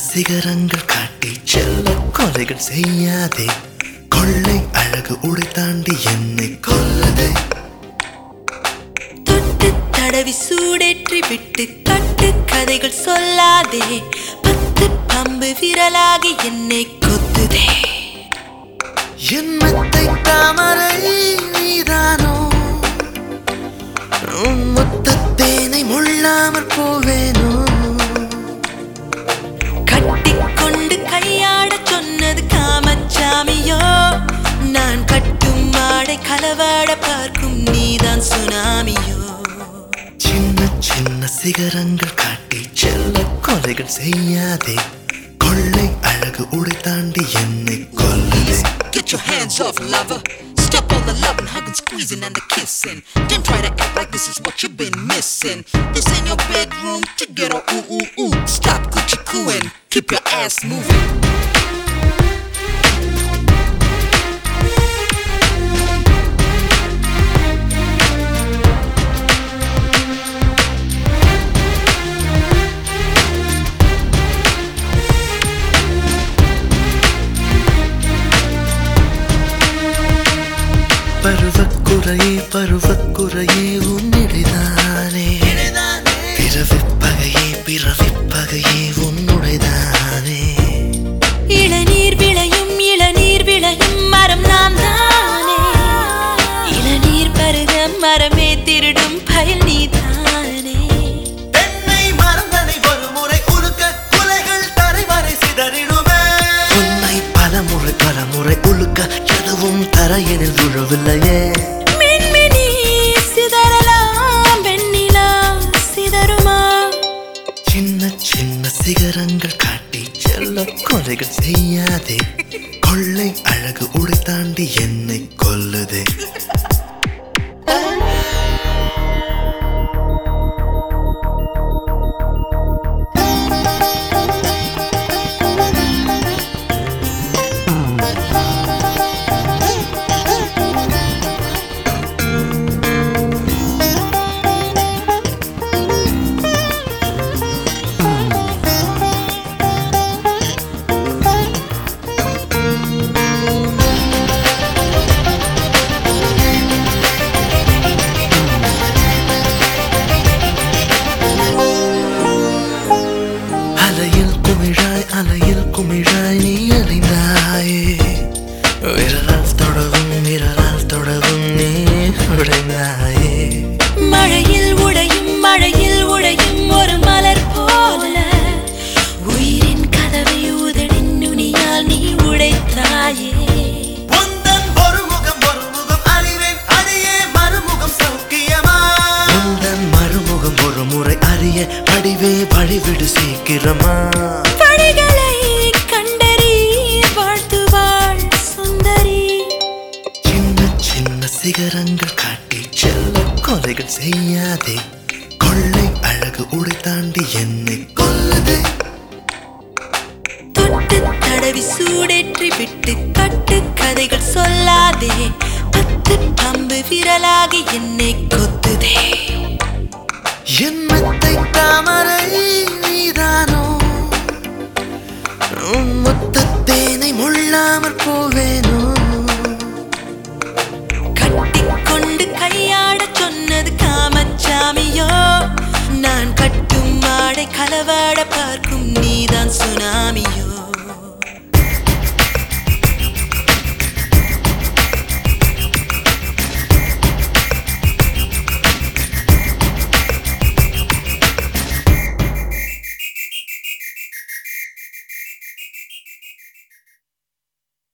சிகரங்கள் காட்டி செல்ல கொலைகள் செய்யாதே கொள்ளை அழகு உடை தாண்டி என்னை கொல்லதே தொட்டு தடவி சூடேற்றி விட்டு கட்டு கதைகள் சொல்லாதே பத்து பம்பு விரலாகி என்னை கொத்துதே என் மெத்தை தாமரை நீதானோ உன் முத்தத்தேனை முள்ளாமற் போவேனோ கட்டிக்கொண்டு கையாடச் சொன்னது காமச்சாமியோ நான் கட்டும் மாடை களவாட பார்க்கும் நீதான் சுனாமியோ சின்ன சின்ன சிகரங்கள் காட்டி செல்ல கொலைகள் செய்யாதே கொள்ளை அழகு உடை தாண்டி என்னை கொல்லதே Get your hands off, lover. Stop all the loving, hugging, squeezing, and the kissing. Don't try to act like this is what you've been missing. This ain't your bedroom to get all ooh ooh ooh. Stop coochie cooing. Keep your ass moving. பருவக்குறையே பருவக்குறையே உன்னிடைதானே பிறவிப்பகையே பிறவிப்பகையே உன்னுடைதானே இளநீர் விளையும் இளநீர் விளையும் மரம் நான் தானே இளநீர் பருக மரமே திருடும் பயல் நீதானே பெண்ணை மறந்தனை ஒரு முறை உருக்க குலைகள் தரைவரை சிதறிடுமே உன்னை பலமுறை பலமுறை உழுக்க எதுவும் தரையெனில் விழவில்லையே மின்மினி சிதறலாம் வெண்ணிலா சிதறுமா சின்ன சின்ன சிகரங்கள் காட்டி செல்ல கொலைகள் செய்யாதே கொள்ளை அழகு உடை தாண்டி என்னை கொல்லுதே அலையில் குமிழாய் அலையில் குமிழாய் நீ அலைந்தாயே விரலால் தொடவும் விரலால் தொடவும் நீ உடைந்தாயே மழையில் உடையும் மழையில் உடையும் ஒரு மலர் போல உயிரின் கதவை உதடின் நுனியால் நீ உடைத்தாயே உந்தன் ஒரு முகம் ஒரு முகம் அறிவேன் அடியே மறுமுகம் சௌக்கியமா உந்தன் மறுமுகம் ஒரு முறை அறிய அடிவே வழிவிடு சீக்கிரமா படிகளை கண்டறி வாழ்த்துவாள் சுந்தரி சின்ன சின்ன சிகரங்கள் காட்டி செல்ல கொலைகள் செய்யாதே கொள்ளை அழகு உடை தாண்டி என்னை கொல்லதே தொட்டு தடவி சூடேற்றி விட்டு கட்டு கதைகள் சொல்லாதே பத்து பம்பு விரலாகி என்னை கொத்துதே என் மெத்தை தாமரை நீதானோ உன் முத்தத்தேனை முள்ளாமற் போவேனோ